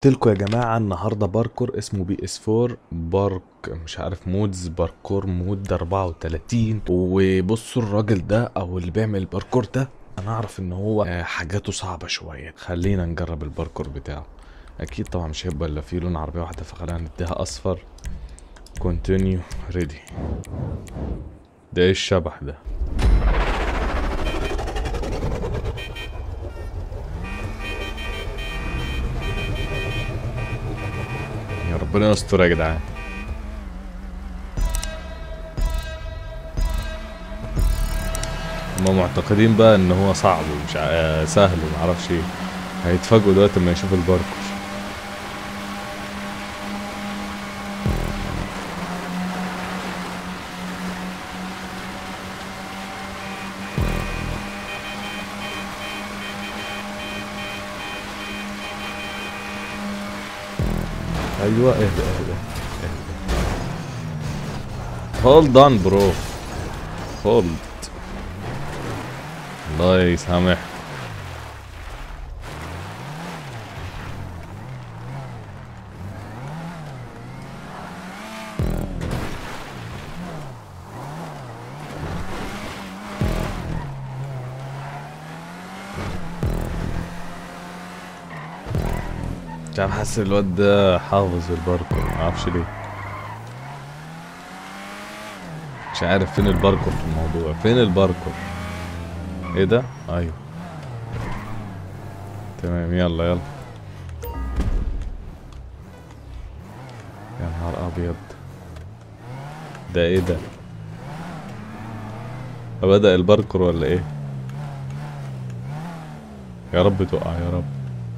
قلتلكوا يا جماعة النهاردة باركور اسمه بي اس 4 بارك مش عارف مودز باركور مود 34 وبصوا الراجل ده او اللي بيعمل الباركور ده انا اعرف ان هو آه، حاجاته صعبة شوية خلينا نجرب الباركور بتاعه اكيد طبعا مش هيبقى الا فيه لون عربية واحدة فخلينا نديها اصفر كونتينيو ريدي ده ايه الشبح ده يا ربنا يستر يا جدعان هما معتقدين بقى ان هو صعب ومش ع- آه، سهل ومعرفش ايه هيتفاجئوا دلوقتي لما يشوفوا الباركور ايوه اهدى اهدى اهدى هولد اون برو هولد الله يسامح مش عارف حاسس الواد ده حافظ الباركور معرفش ليه مش عارف فين الباركور في الموضوع فين الباركور ايه ده ايوه تمام يلا يلا يا نهار ابيض ده ايه ده بدأ الباركور ولا ايه يا رب تقع يا رب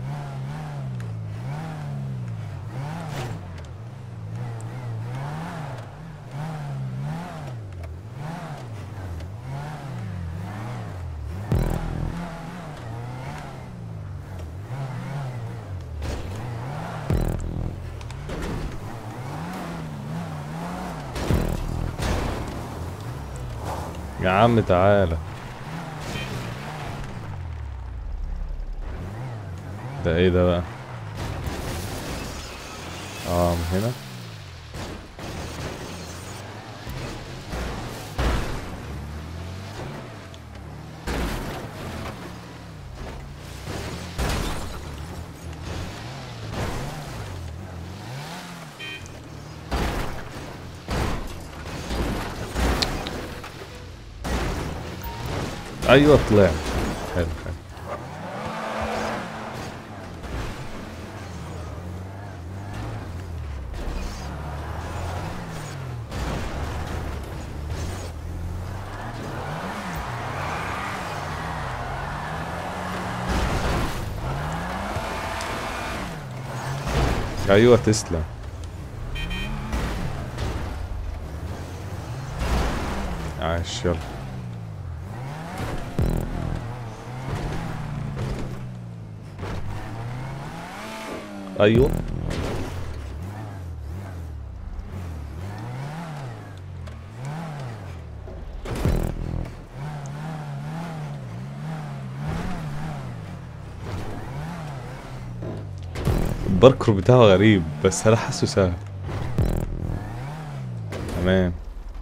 يا عم تعالى ده ايه ده بقى اه من هنا ايوه طلع حلو حلو ايوه تسلم عاش يلا ايوه الباركور بتاعه غريب بس انا حاسه سهل تمام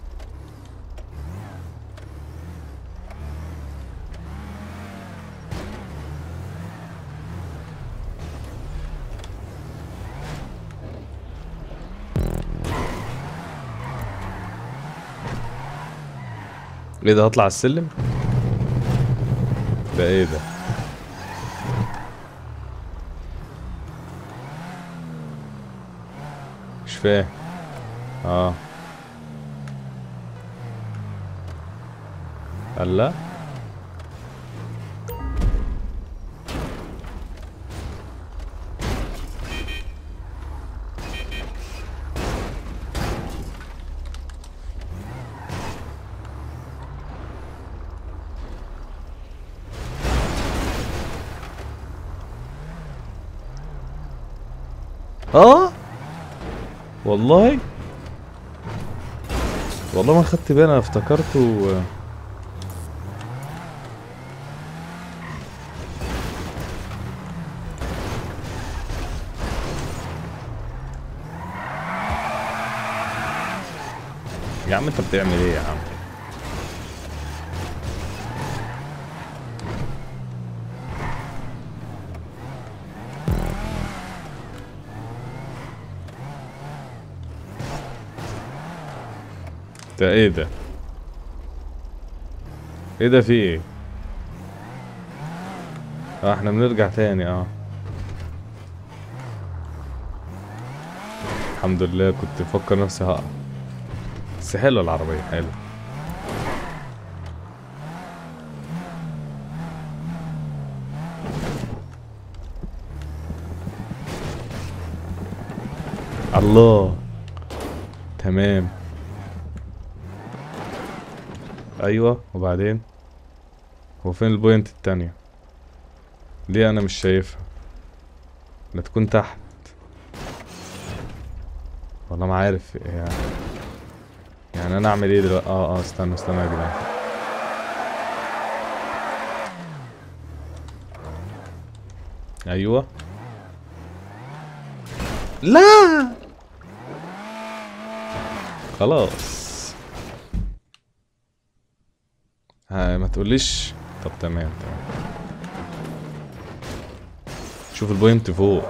ايه ده هطلع السلم ده ايه ده مش فاهم اه الله اه والله والله ما خدت بالي انا افتكرته يا عم انت بتعمل ايه يا عم ده ايه ده ايه ده في ايه اه احنا بنرجع تاني اه الحمد لله كنت بفكر نفسي هقع بس حلوه العربية حلوة الله تمام ايوه وبعدين هو فين البوينت التانية ليه انا مش شايفها لا تكون تحت والله ما عارف يعني يعني انا اعمل ايه دلوقتي اه اه استنى استنى يا جدعان ايوه لا خلاص ها ما تقوليش طب تمام تمام شوف البوينت فوق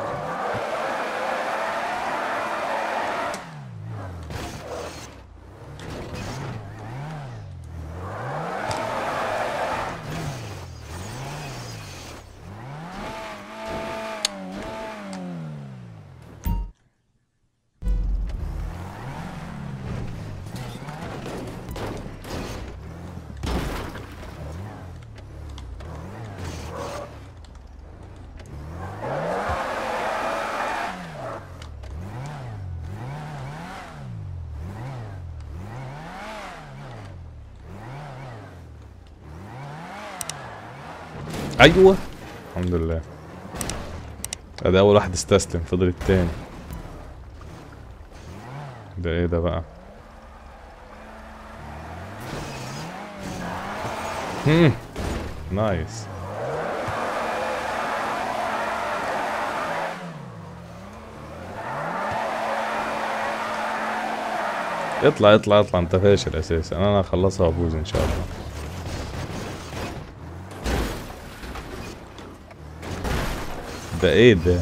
ايوه الحمد لله ده اول واحد استسلم فضل التاني ده ايه ده بقى هم نايس اطلع اطلع اطلع انت فاشل اساسا انا هخلصها وابوظ ان شاء الله ده ايه ده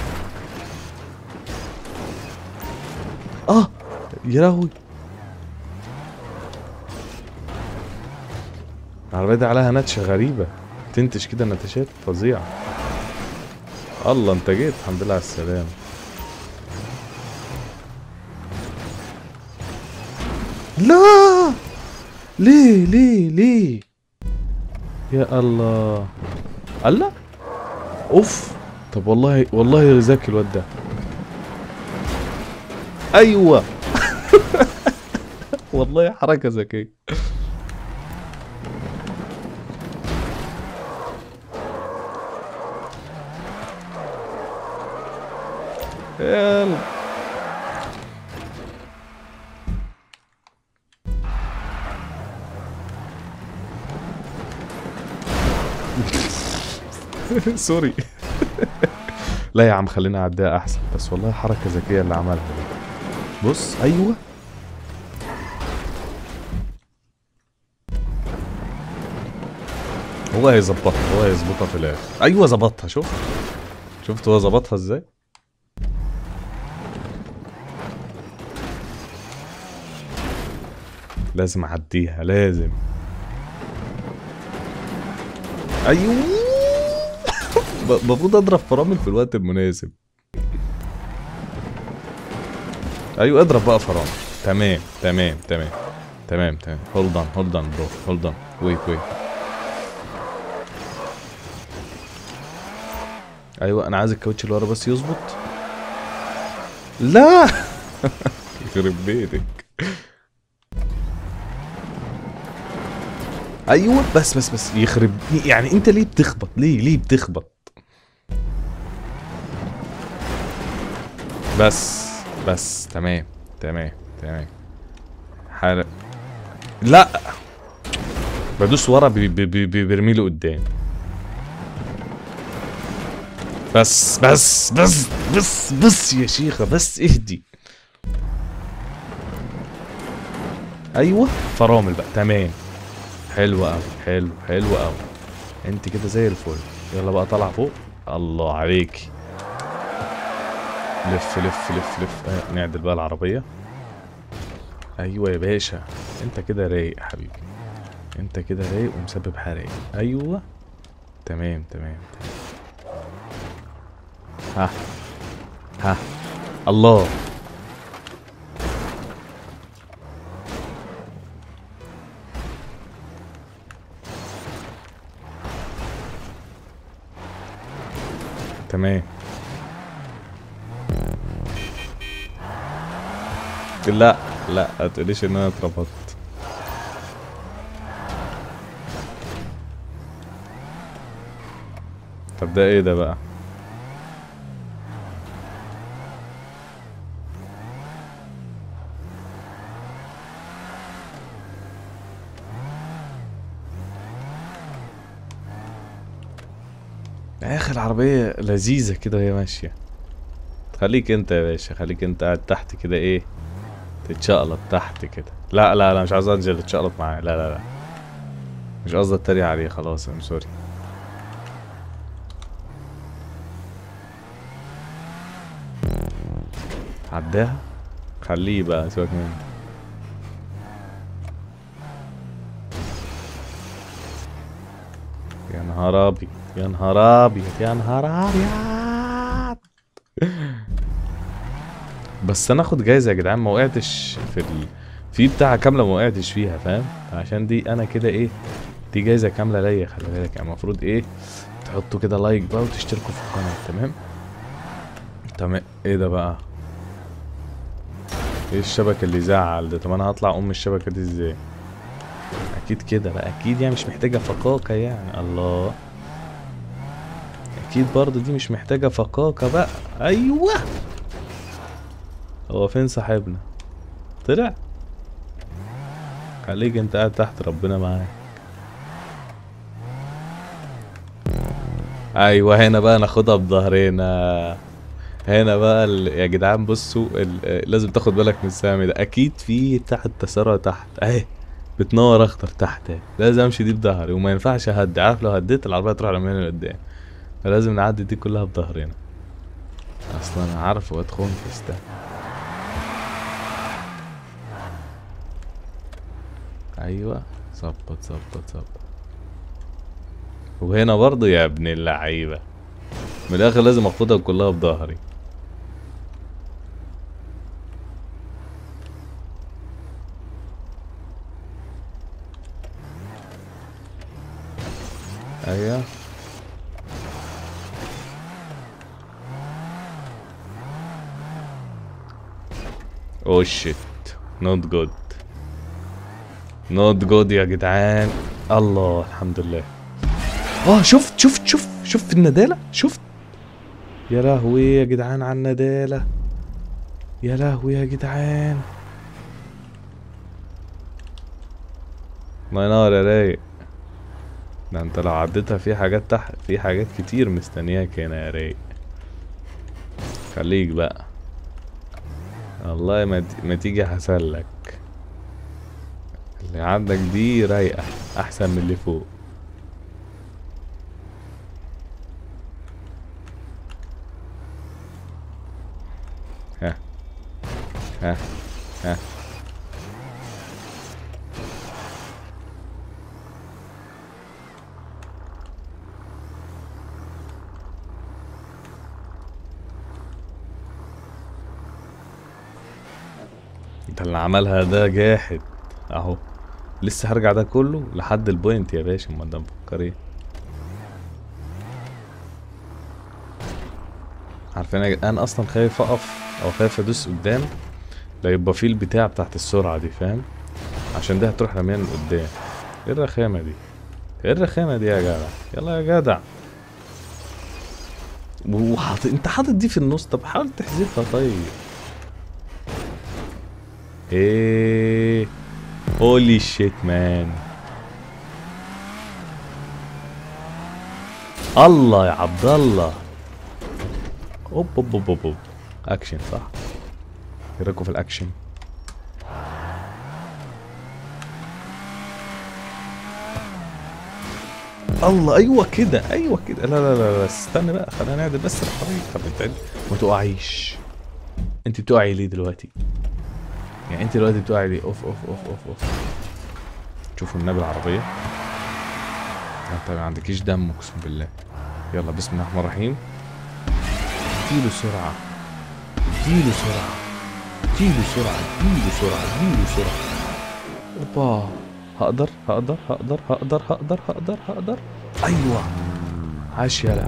اه يا لهوي العربية دي عليها نتشة غريبة تنتش كده نتشات فظيعة الله انت جيت الحمد لله على السلامة لا ليه ليه ليه يا الله الله اوف طب والله والله ذكي الواد ده ايوه والله حركه ذكيه يلا سوري لا يا عم خلينا اعديها احسن بس والله حركه ذكيه اللي عملها دي بص ايوه هو هيظبطها هو هيظبطها في الاخر ايوه ظبطها شوف شفت هو ظبطها ازاي لازم اعديها لازم ايوه ب- المفروض اضرب فرامل في الوقت المناسب ايوه اضرب بقى فرامل تمام تمام تمام تمام تمام هولد اون هولد اون برو هولد اون ويت ويت ايوه انا عايز الكاوتش اللي ورا بس يظبط لا يخرب بيتك ايوه بس بس بس يخرب يعني انت ليه بتخبط ليه ليه بتخبط بس بس تمام تمام تمام حال لا بدوس ورا بي- بي- بي- بي- بيرمي له قدام بس بس بس بس بس يا شيخة بس اهدي ايوه فرامل بقى تمام حلو قوي حلو حلو قوي انت كده زي الفل يلا بقى طالع فوق الله عليك لف لف لف لف آه، نعدل بقى العربية ايوه يا باشا انت كده رايق يا حبيبي انت كده رايق ومسبب حرايق ايوه تمام تمام ها ها الله تمام لا لا ما تقوليش ان انا اتربطت طب ده ايه ده بقى يا اخي العربية لذيذة كده وهي ماشية خليك انت يا باشا خليك انت قاعد تحت كده ايه تتشقلط تحت كده لا لا لا مش عاوز انزل اتشقلط معاه لا لا لا مش قصدي اتريق عليه خلاص ام سوري عداها خليه بقى سيبك منه يا نهار ابيض يا نهار ابيض يا نهار ابيض بس انا اخد جايزه يا جدعان ما وقعتش في ال... في بتاعه كامله ما وقعتش فيها فاهم عشان دي انا كده ايه دي جايزه كامله ليا خلي بالك يعني المفروض ايه تحطوا كده لايك بقى وتشتركوا في القناه تمام تمام ايه ده بقى ايه الشبكه اللي زعل ده طب انا هطلع ام الشبكه دي ازاي اكيد كده بقى اكيد يعني مش محتاجه فقاقه يعني الله اكيد برضه دي مش محتاجه فقاقه بقى ايوه هو فين صاحبنا طلع خليك انت قاعد تحت ربنا معاك ايوه هنا بقى ناخدها بظهرنا هنا بقى ال... يا جدعان بصوا ال... آه، لازم تاخد بالك من السهم ده اكيد في تحت تسارع تحت اهي بتنور اخضر تحت اهي لازم امشي دي بظهري وما ينفعش اهدي عارف لو هديت العربيه تروح رمياني لقدام فلازم نعدي دي كلها بظهرنا اصلا انا عارف واد خنفس ده ايوه ظبط ظبط ظبط وهنا برضه يا ابن اللعيبه من الاخر لازم اخدها كلها بظهري ايوه اوه شيت نوت جود نوت جود يا جدعان الله الحمد لله اه شفت شفت شفت شفت الندالة شفت يا لهوي يا جدعان على الندالة يا لهوي يا جدعان الله ينور يا رايق ده انت لو عديتها في حاجات تحت في حاجات كتير مستنياك هنا يا رايق خليك بقى والله ما, ت- ما تيجي هسلك اللي عندك دي رايقة أحسن من اللي فوق ها ها ها ده اللي عملها ده جاحد اهو لسه هرجع ده كله لحد البوينت يا باشا امال ده مفكر ايه عارفين يا جدعان انا اصلا خايف اقف او خايف ادوس قدام لا يبقى فيه البتاع بتاعت السرعه دي فاهم عشان دي هتروح رميان لقدام ايه الرخامه دي ايه الرخامه دي يا جدع يلا يا جدع وحاطط انت حاطط دي في النص طب حاول تحذفها طيب ايه هولي شيت مان الله يا عبد الله اوب اوب اوب اوب اوب اكشن صح ايه رايكم في الاكشن الله ايوه كده ايوه كده لا لا لا, لا استنى بقى خلينا نعدل بس الطريق خلينا نتعدل ما تقعيش انت بتقعي ليه دلوقتي يعني انت دلوقتي بتقعي ليه اوف اوف اوف اوف اوف شوفوا النبي العربيه انت ما عندكيش دم اقسم بالله يلا بسم الله الرحمن الرحيم اديله سرعه اديله سرعه اديله سرعه اديله سرعه اديله سرعه اوبا هقدر هقدر هقدر هقدر هقدر هقدر هقدر ايوه عاش يلا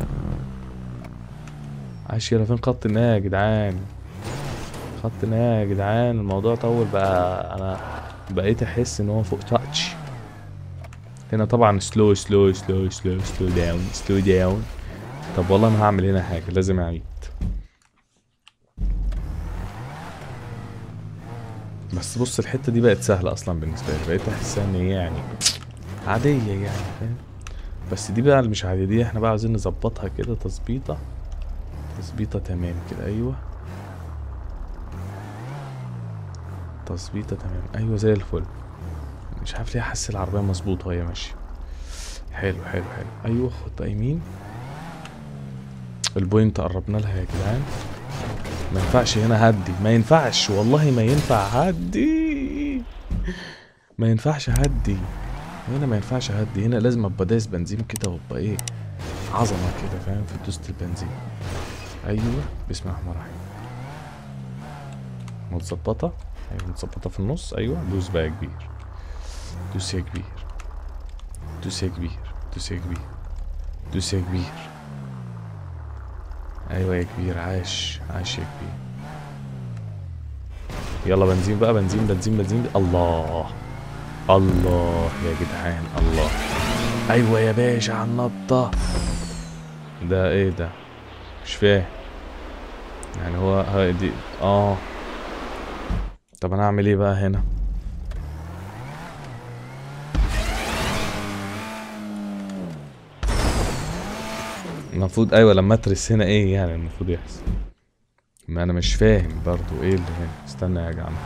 عاش يلا فين خط النهاية يا جدعان خط النهاية يا جدعان الموضوع طول بقى انا بقيت احس ان هو فوق تاتش هنا طبعا سلو سلو سلو سلو سلو داون سلو داون طب والله انا هعمل هنا حاجة لازم اعيد بس بص الحتة دي بقت سهلة اصلا بالنسبة لي بقيت احسها ان هي يعني عادية يعني فاهم بس دي بقى اللي مش عادية دي احنا بقى عايزين نظبطها كده تظبيطة تظبيطة تمام كده ايوه تظبيطة تمام ايوه زي الفل مش عارف ليه حاسس العربية مظبوطة وهي ماشية حلو حلو حلو ايوه خد يمين البوينت قربنا لها يا جدعان ما ينفعش هنا هدي ما ينفعش والله ما ينفع هدي ما ينفعش هدي هنا ما ينفعش هدي هنا لازم ابقى دايس بنزين كده وابقى ايه عظمه كده فاهم في دوسة البنزين ايوه بسم الله الرحمن الرحيم متظبطه ايوه متظبطه في النص ايوه دوس بقى يا كبير دوس يا كبير دوس يا كبير دوس يا كبير دوس يا كبير ايوه يا كبير عاش عاش يا كبير يلا بنزين بقى بنزين بنزين بنزين الله الله يا جدعان الله ايوه يا باشا على النطة ده ايه ده مش فاهم يعني هو هاي دي اه طب انا اعمل ايه بقى هنا المفروض ايوه لما اترس هنا ايه يعني المفروض يحصل ما انا مش فاهم برضو ايه اللي هنا استنى يا جماعه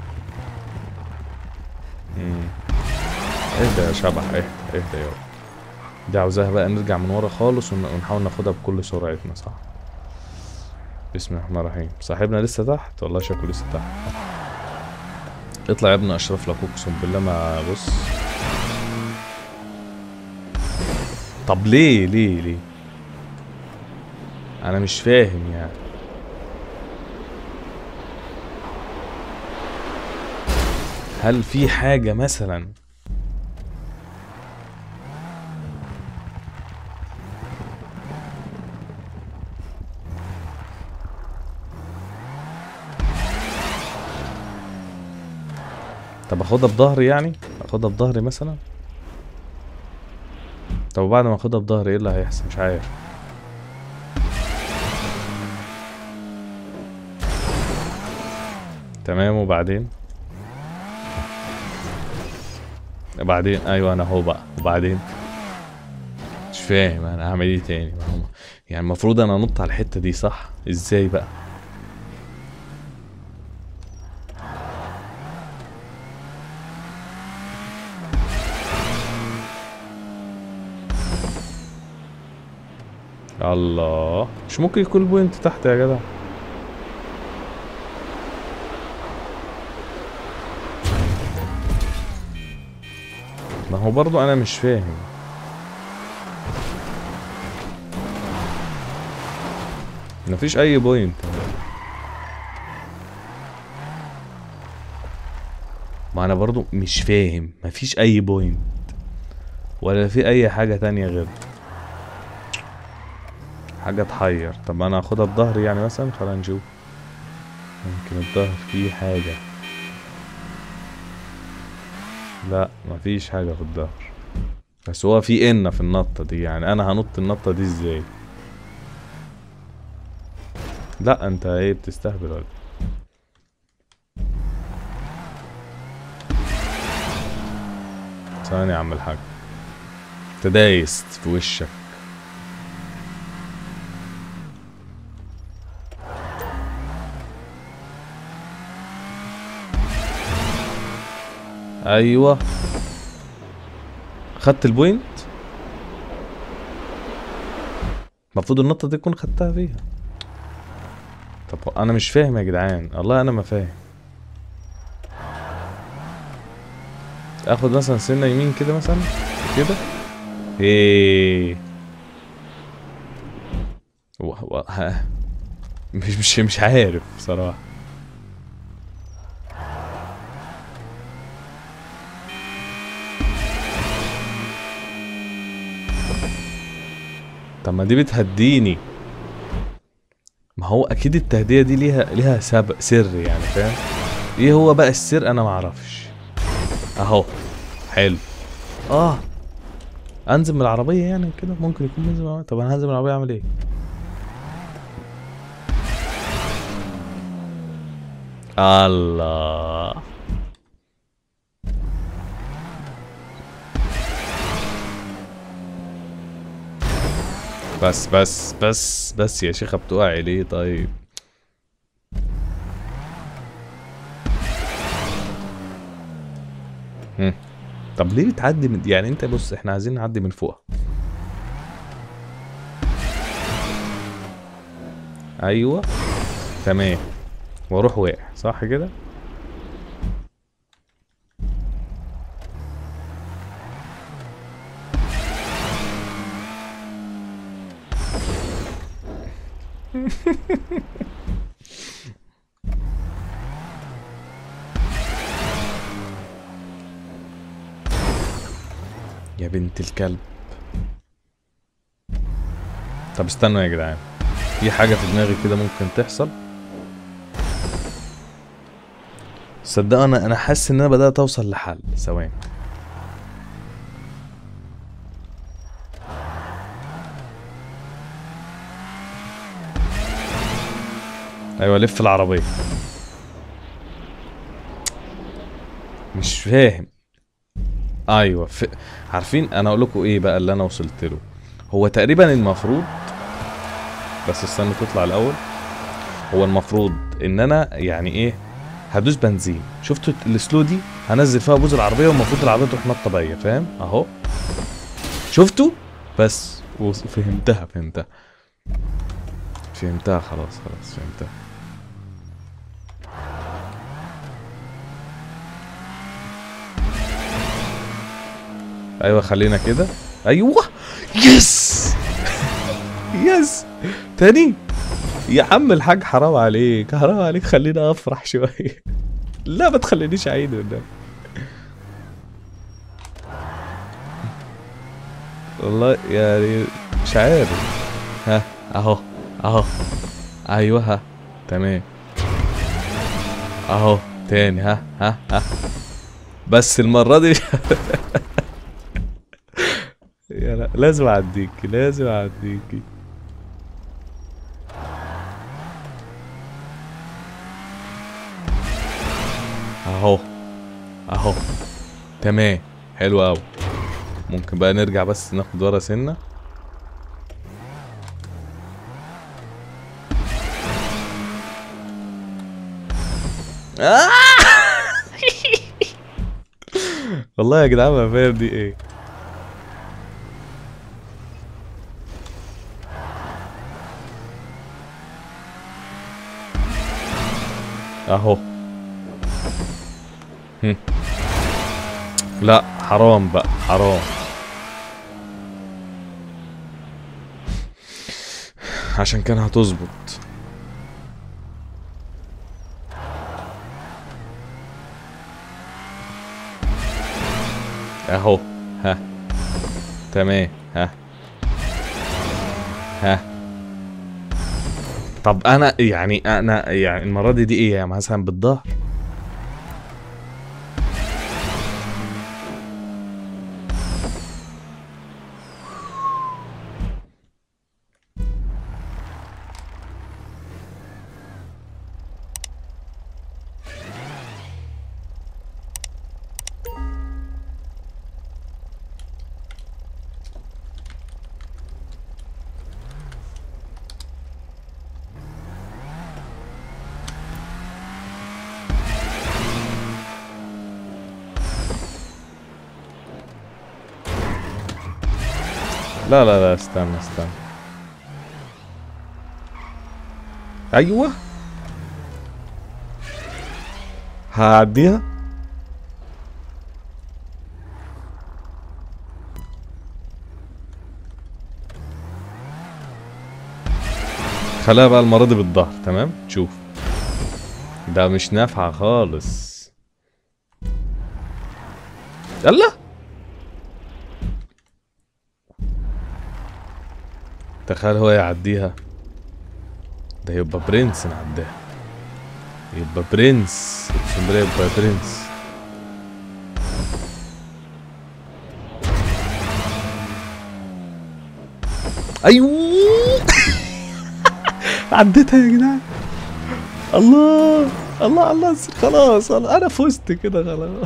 امم اهدى يا شبح اهدى اهدى يابا دي عاوزاها بقى نرجع من ورا خالص ون- ونحاول ناخدها بكل سرعتنا صح بسم الله الرحمن الرحيم صاحبنا لسه تحت والله شكله لسه تحت اطلع يا ابني اشرف لك اقسم بالله ما بص طب ليه ليه ليه انا مش فاهم يعني هل في حاجة مثلا طب اخدها بظهري يعني اخدها بظهري مثلا طب بعد ما اخدها بظهري ايه اللي هيحصل مش عارف تمام وبعدين بعدين ايوه انا هو بقى وبعدين مش فاهم انا هعمل ايه تاني ما هو يعني المفروض انا انط على الحته دي صح ازاي بقى الله مش ممكن يكون بوينت تحت يا جدع ما هو برضو انا مش فاهم مفيش اي بوينت ما انا برضو مش فاهم مفيش اي بوينت ولا في اي حاجة تانية غير حاجة تحير طب انا اخدها بظهري يعني مثلا خلينا نشوف ممكن الظهر فيه حاجة لا مفيش حاجة في الظهر بس هو في ان في النطة دي يعني انا هنط النطة دي ازاي لا انت ايه بتستهبل ولا ثواني يا عم الحاج انت دايست في وشك ايوه خدت البوينت المفروض النطة دي تكون خدتها فيها طب انا مش فاهم يا جدعان والله انا ما فاهم اخد مثلا سنة يمين كده مثلا كده ايه و... و... ها. مش مش مش عارف بصراحة طب ما دي بتهديني ما هو اكيد التهدئة دي ليها ليها سبب سر يعني فاهم ايه هو بقى السر انا ما اعرفش اهو حلو اه انزل من العربية يعني كده ممكن يكون منزل من العربية طب انا هنزل من العربية اعمل ايه الله بس بس بس بس يا شيخة بتقعي ليه طيب هم. طب ليه بتعدي من يعني انت بص احنا عايزين نعدي من فوقها ايوه تمام واروح واقع صح كده يا بنت الكلب طب استنوا يا جدعان في حاجة في دماغي كده ممكن تحصل صدق انا انا حاسس ان انا بدأت اوصل لحل ثواني ايوه لف العربية مش فاهم ايوه ف... عارفين انا اقول لكم ايه بقى اللي انا وصلت له هو تقريبا المفروض بس استنى تطلع الاول هو المفروض ان انا يعني ايه هدوس بنزين شفتوا السلو دي هنزل فيها بوز العربيه والمفروض العربيه تروح نطه بيا فاهم اهو شفتوا بس وص- فهمتها فهمتها فهمتها خلاص خلاص فهمتها ايوه خلينا كده ايوه يس يس تاني يا عم الحاج حرام عليك حرام عليك خلينا افرح شويه لا ما تخلينيش اعيد قدام والله يعني مش عارف ها اهو اهو ايوه ها تمام اهو تاني ها ها ها بس المرة دي يا لا لازم اعديكي لازم اعديكي اهو اهو تمام حلو قوي ممكن بقى نرجع بس ناخد ورا سنة آه! والله يا جدعان ما فاهم دي ايه اهو هم. لا حرام بقى حرام عشان كان هتظبط اهو ها تمام ها ها طب انا يعني انا يعني المره دي دي ايه يعني مثلا بالظهر لا لا لا استنى استنى ايوه هعديها خليها بقى المرة دي بالظهر تمام شوف ده مش نافعة خالص يلا تخيل هو يعديها ده يبقى برنس نعديها يبقى برنس اقسم بالله يبقى برنس ايوه عديتها يا جدعان الله الله الله خلاص انا فزت كده خلاص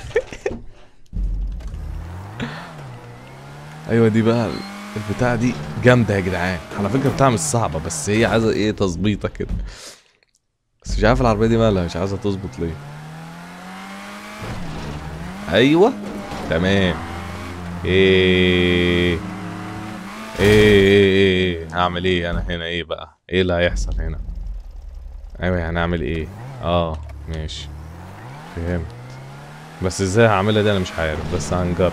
ايوه دي بقى البتاعه دي جامده يا جدعان على فكره بتاعه مش صعبه بس هي عايزه ايه تظبيطه كده بس مش عارف العربيه دي مالها مش عايزه تظبط ليه ايوه تمام ايه ايه ايه ايه هعمل ايه انا هنا ايه بقى ايه اللي هيحصل هنا ايوه هنعمل ايه اه ماشي فهمت بس ازاي هعملها دي انا مش عارف بس هنجرب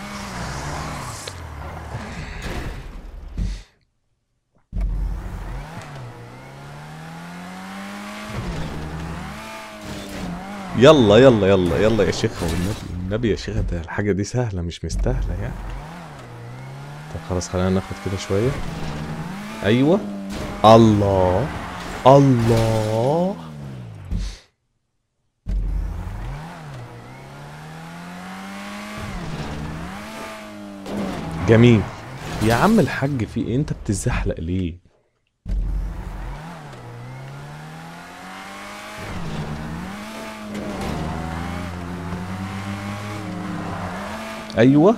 يلا يلا يلا يلا يا شيخ والنبي النبي يا شيخ ده الحاجة دي سهلة مش مستاهلة يعني طب خلاص خلينا ناخد كده شوية أيوة الله الله جميل يا عم الحاج في ايه انت بتزحلق ليه ايوه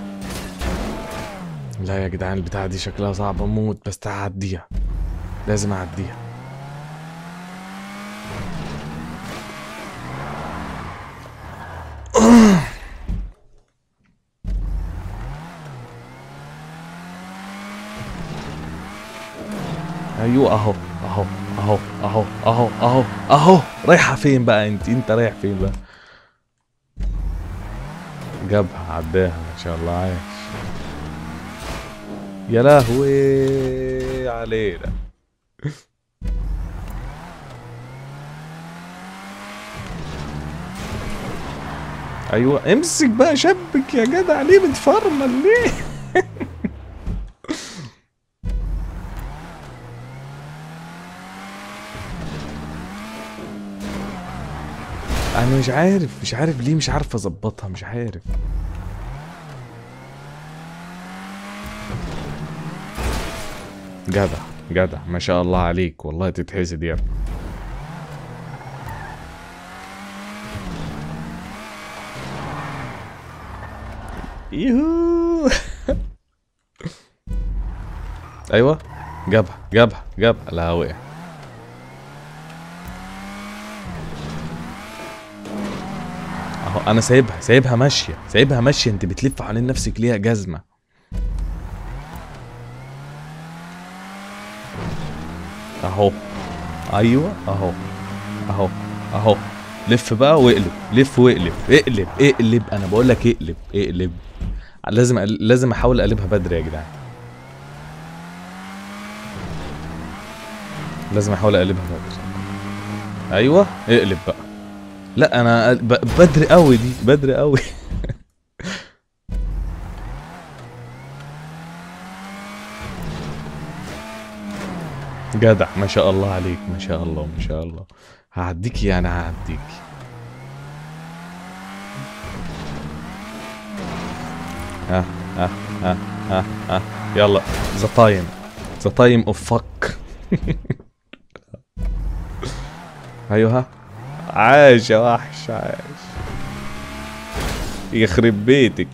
لا يا جدعان البتاعه دي شكلها صعبه موت بس هعديها لازم اعديها ايوه اهو اهو اهو اهو اهو اهو اهو رايحه فين بقى انت انت رايح فين بقى جابها عداها ما شاء الله عايش يا لهوي علينا ايوه امسك بقى شبك يا جدع ليه بتفرمل ليه انا مش عارف مش عارف ليه مش عارف اظبطها مش عارف جدع جدع ما شاء الله عليك والله تتحسد يا ابني يوهو ايوه جابها جابها جابها لا وقع اهو انا سايبها سايبها ماشيه سايبها ماشيه انت بتلف حوالين نفسك ليها جزمه اهو ايوه اهو اهو اهو لف بقى واقلب لف واقلب اقلب اقلب انا بقول لك اقلب اقلب لازم لازم احاول اقلبها بدري يا جدعان لازم احاول اقلبها بدري ايوه اقلب بقى لا انا ب- بدري قوي دي بدري قوي جدع ما شاء الله عليك ما شاء الله ما شاء الله هعديك يعني هعديك ها ها ها ها ها يلا ذا تايم ذا تايم اوف فك ايوه ها عاش يا وحش عاش يخرب بيتك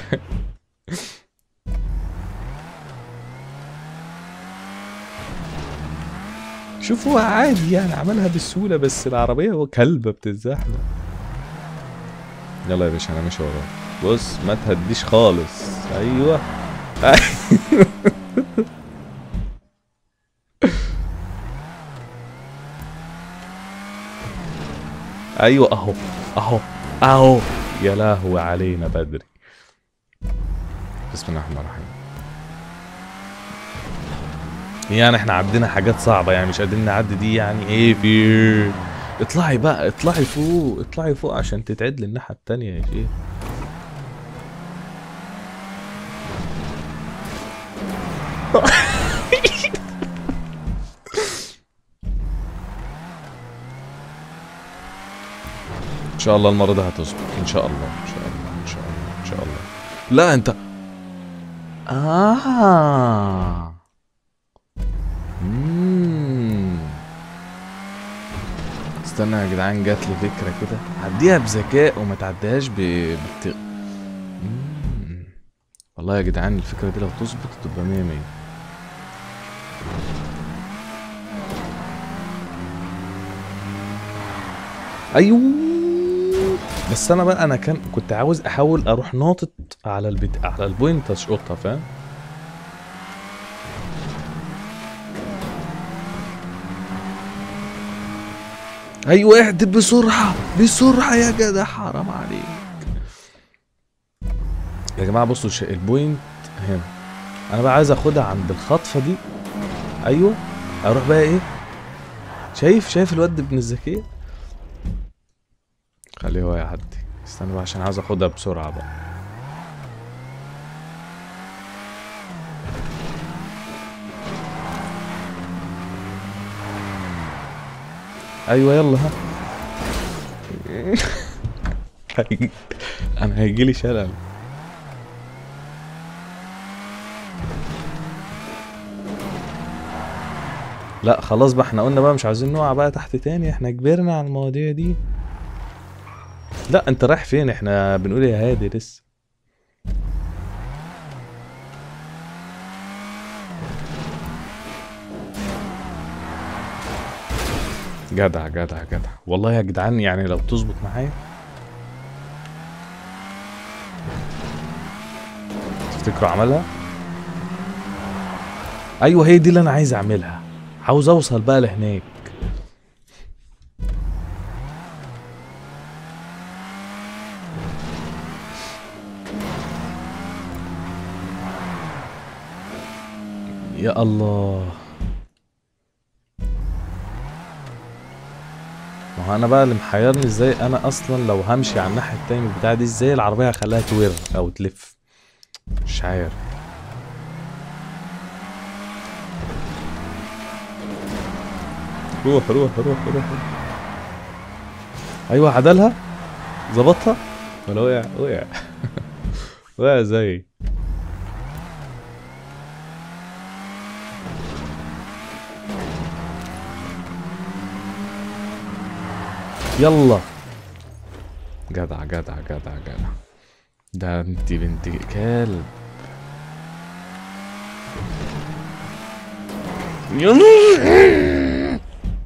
شوفوا عادي يعني عملها بسهولة بس العربية هو كلبة بتتزحلق يلا يا باشا انا ماشي وراك بص ما تهديش خالص ايوه ايوه اهو اهو اهو يا لهوي علينا بدري بسم الله الرحمن الرحيم يعني احنا عدينا حاجات صعبة يعني مش قادرين نعدي دي يعني ايه في اطلعي بقى اطلعي فوق اطلعي فوق عشان تتعدل الناحية التانية يا شيخ ان شاء الله المرة دي هتظبط ان شاء الله ان شاء الله ان شاء الله ان شاء الله لا انت اه مم. استنى يا جدعان جات لي فكرة كده عديها بذكاء وما تعديهاش ب بت... مم. والله يا جدعان الفكرة دي لو تظبط تبقى مية مية ايوه بس انا بقى انا كان كنت عاوز احاول اروح ناطط على البت... على البوينت اشقطها فاهم ايوه اعدل بسرعه بسرعه يا جدع حرام عليك يا جماعه بصوا ش- البوينت هنا انا بقى عايز اخدها عند الخطفه دي ايوه اروح بقى ايه شايف شايف الواد ابن الذكيه خليه هو يعدي استنى بقى عشان عايز اخدها بسرعه بقى ايوه يلا ها هيجي- انا هيجيلي شلل لا خلاص بقى احنا قلنا بقى مش عايزين نقع بقى تحت تاني احنا كبرنا على المواضيع دي لا انت رايح فين احنا بنقول يا هادي لسه جدع جدع جدع والله يا جدعان يعني لو تظبط معايا تفتكروا عملها ايوه هي دي اللي انا عايز اعملها عاوز اوصل بقى لهناك يا الله ما هو انا بقى اللي محيرني ازاي انا اصلا لو همشي على الناحيه التانية بتاع دي ازاي العربيه هخليها توير او تلف مش عارف روح روح روح روح, روح. ايوه عدلها ظبطها ولا وقع وقع وقع زي يلا جدع جدع جدع جدع ده انت بنت كلب يلا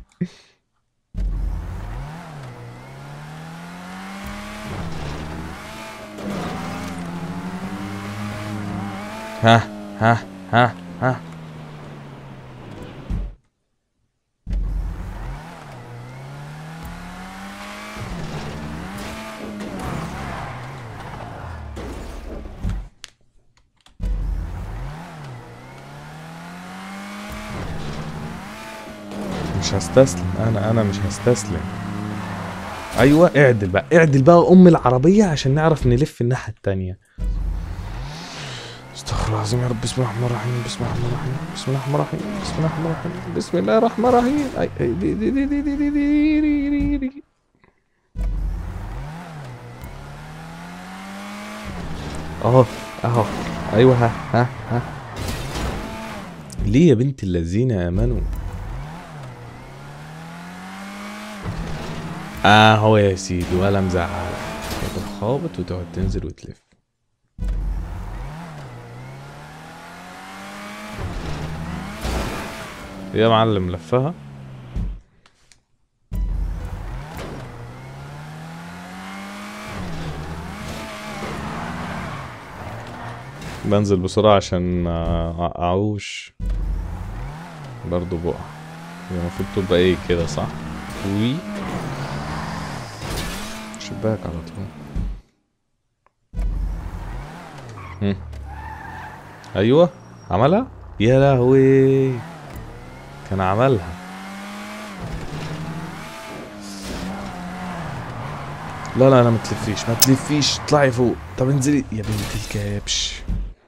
ها ها ها ها مش هستسلم انا انا مش هستسلم ايوه اعدل بقى اعدل بقى ام العربيه عشان نعرف نلف الناحيه التانية استغفر الله العظيم يا رب بسم الله الرحمن الرحيم بسم الله الرحمن الرحيم بسم الله الرحمن الرحيم بسم الله الرحمن الرحيم بسم الله الرحمن الرحيم أي أي دي دي دي دي دي دي دي دي دي دي. اهو اهو ايوه ها ها ها ليه يا بنت اللذينه يا منو اهو يا سيدي ولا مزعل تروح خابط وتقعد تنزل وتلف يا معلم لفها بنزل بسرعة عشان آه، اعوش برضو بقع هي المفروض تبقى ايه كده صح وي الشباك على طول هم. ايوه عملها يا لهوي كان عملها لا لا لا ما تلفيش ما تلفيش اطلعي فوق طب انزلي يا بنت الكابش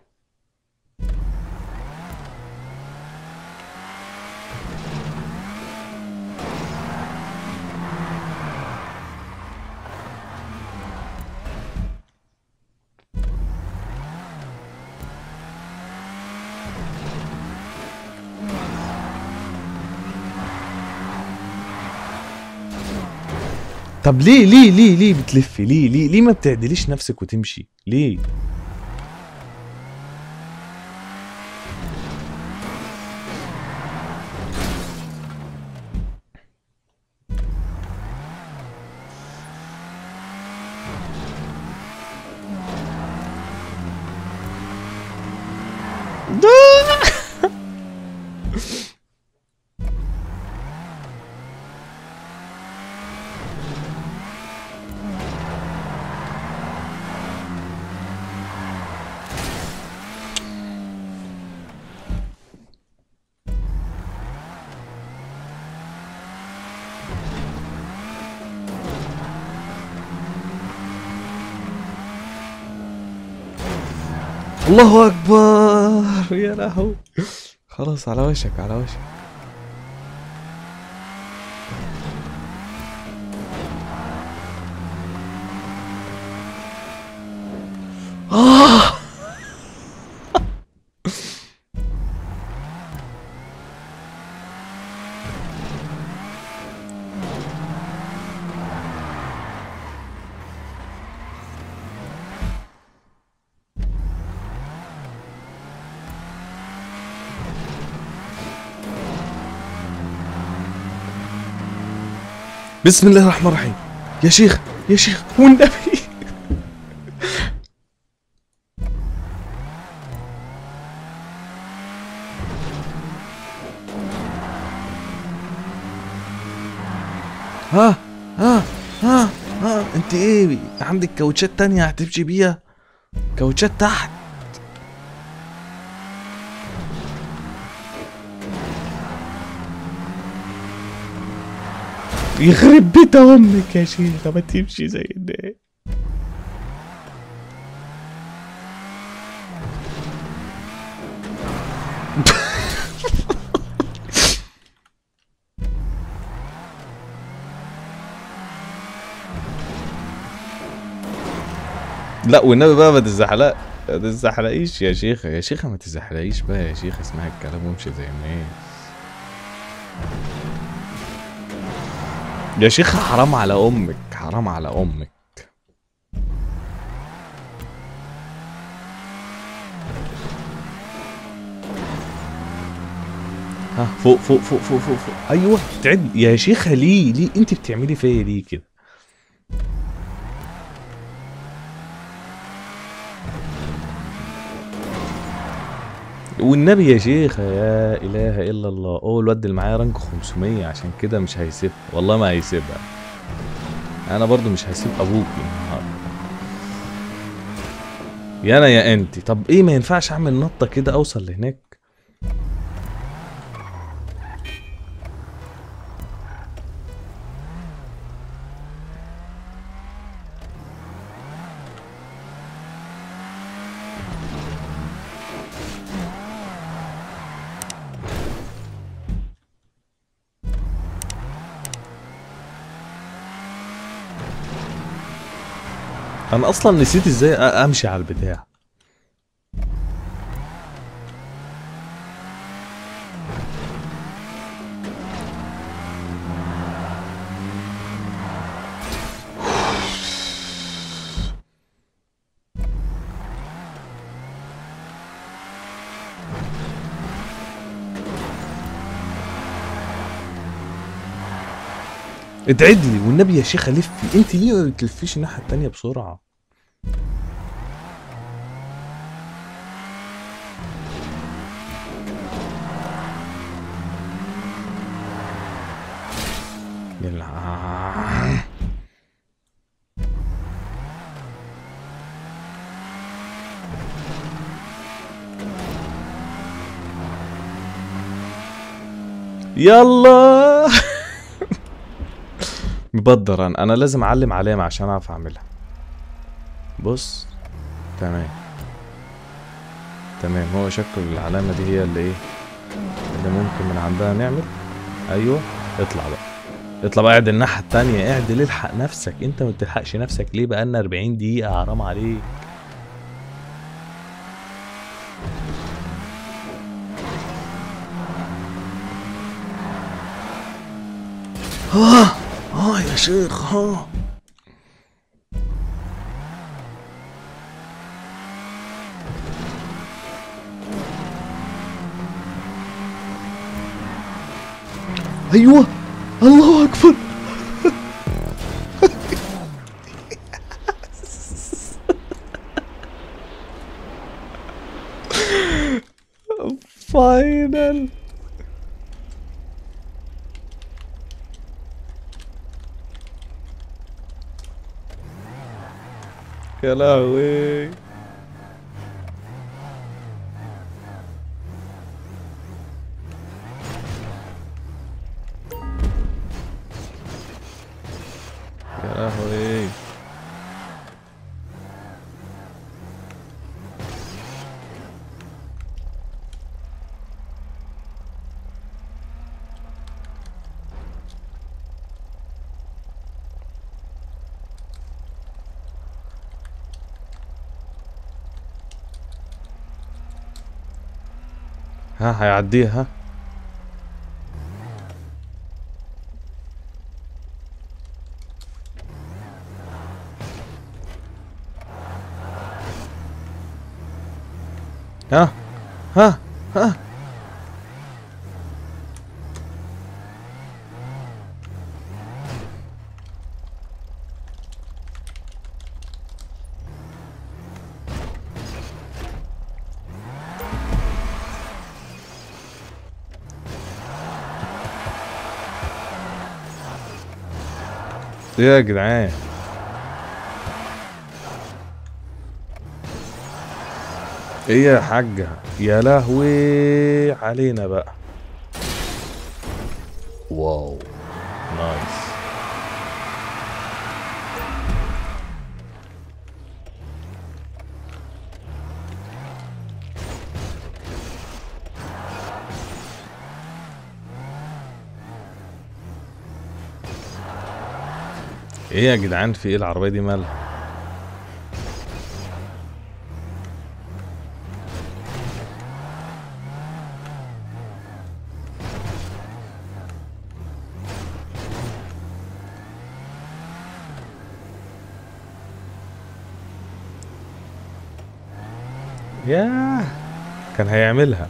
طب ليه ليه ليه ليه بتلفي ليه ليه ليه ما بتعدليش نفسك وتمشي ليه الله اكبر يا لهو خلاص على وشك على وشك آه. بسم الله الرحمن الرحيم يا شيخ يا شيخ والنبي ها ها ها ها انت ايه عندك كاوتشات تانية هتمشي بيها كاوتشات تحت يخرب بيت امك يا شيخة ما تمشي زي الناس لا والنبي بقى ما تزحلق ما تزحلقيش يا شيخة يا شيخة ما تزحلقيش بقى يا شيخة اسمعي الكلام وامشي زي الناس يا شيخة حرام على امك حرام على امك ها فوق فوق فوق فوق فوق, فوق. ايوه تعد يا شيخة ليه ليه انت بتعملي فيا ليه كده والنبي يا شيخ يا اله الا الله هو الواد اللي معايا رانك 500 عشان كده مش هيسيبها والله ما هيسيبها انا برضو مش هسيب ابوك النهارده يا انا يا انت طب ايه ما ينفعش اعمل نطه كده اوصل لهناك انا اصلا نسيت ازاي أ- امشي على البتاع ادعد لي والنبي يا شيخه لفي انت ليه ما بتلفيش الناحيه التانيه بسرعه يلا يلا مبدر انا انا لازم اعلم علامة عشان اعرف اعملها بص تمام تمام هو شكل العلامة دي هي اللي ايه اللي ممكن من عندها نعمل ايوه اطلع بقى اطلع بقى اعدل الناحية التانية اعدل الحق نفسك انت ما بتلحقش نفسك ليه بقالنا 40 دقيقة حرام عليك اه اه يا شيخ اه ايوه الله اكبر فاينل يا لهوي يا لهوي ها هيعديها ها ها ها ايه يا جدعان ايه يا حاجة يا لهوي علينا بقى واو نايس ايه يا جدعان في ايه العربية دي مالها ياه كان هيعملها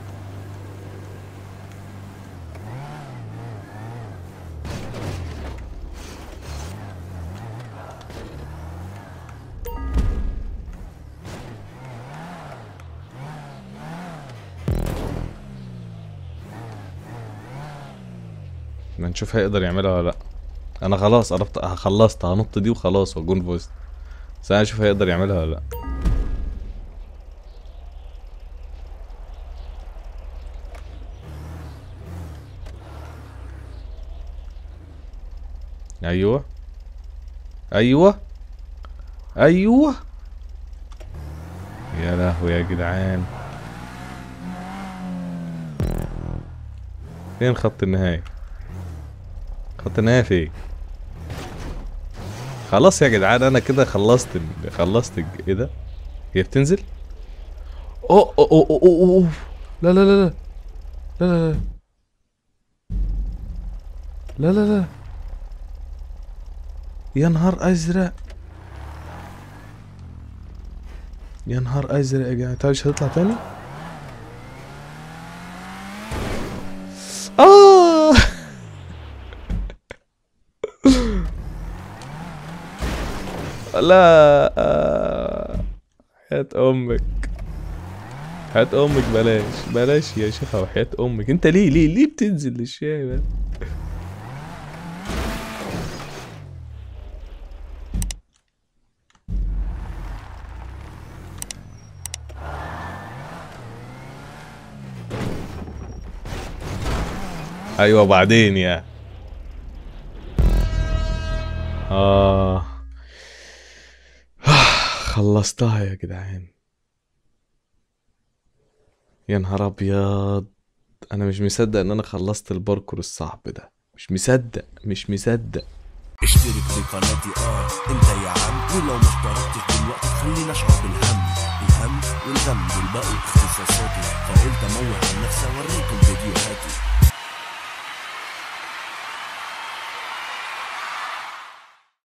ما نشوف هيقدر يعملها ولا لا انا خلاص قربت خلصت هنط دي وخلاص وجون فوز بس انا اشوف هيقدر يعملها ولا لا ايوه ايوه ايوه يا لهوي يا جدعان فين خط النهاية خط النهاية فين خلاص يا جدعان انا كده خلصت ال- خلصت الج- ايه ده هي بتنزل اوه اوه اوه اوه أوه، أوه. لا لا لا لا لا لا لا لا لا لا يا نهار ازرق يا نهار ازرق يا جدعان طيب مش هتطلع تاني اه لا آه. حياة امك حياة امك بلاش بلاش يا شيخة وحياة امك انت ليه ليه ليه بتنزل للشاي ده ايوه بعدين يا آه خلصتها يا جدعان يا نهار ابيض انا مش مصدق ان انا خلصت الباركور الصعب ده مش مصدق مش مصدق اشترك في قناتي اه انت يا عم ولو ما اشتركتش دلوقتي تخليني اشعر بالهم الهم والغم دول بقوا اختصاصاتي فقلت اموه عن نفسي اوريكم فيديوهاتي